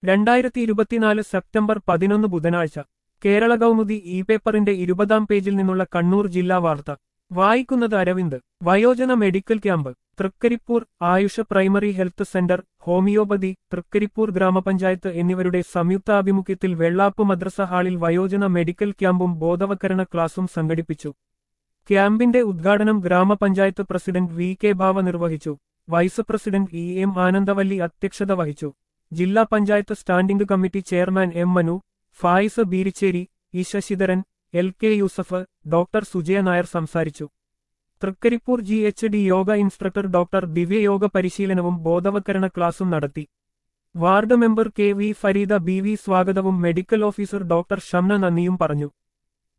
രണ്ടായിരത്തി ഇരുപത്തിനാല് സെപ്റ്റംബർ പതിനൊന്ന് ബുധനാഴ്ച കേരള കൗമുദി ഇ പേപ്പറിന്റെ ഇരുപതാം പേജിൽ നിന്നുള്ള കണ്ണൂർ ജില്ലാ വാർത്ത വായിക്കുന്നത് അരവിന്ദ് വയോജന medical camp Thrikkaripur Ayush primary health centre homoeopathy Thrikkaripur grama panchayat എന്നിവരുടെ സംയുക്താഭിമുഖ്യത്തിൽ വെള്ളാപ്പ് മദ്രസ ഹാളിൽ വയോജന മെഡിക്കൽ ക്യാമ്പും ബോധവൽക്കരണ ക്ലാസും സംഘടിപ്പിച്ചു ക്യാമ്പിന്റെ ഉദ്ഘാടനം ഗ്രാമപഞ്ചായത്ത് പ്രസിഡന്റ് വി കെ ഭാവ നിർവഹിച്ചു vice president E M Anandavalli അധ്യക്ഷത വഹിച്ചു ജില്ലാ panchayat standing committee chairman M Manu Faiz Beericheri E Sasidharan L K Yusuf doctor Sujaya Nair സംസാരിച്ചു Thrikkaripur G H D yoga instructor doctor ദിവ്യയോഗ പരിശീലനവും ബോധവൽക്കരണ ക്ലാസും നടത്തി ward member K V Fareeda B V സ്വാഗതവും മെഡിക്കൽ ഓഫീസർ ഡോക്ടർ ഷംന നന്ദിയും പറഞ്ഞു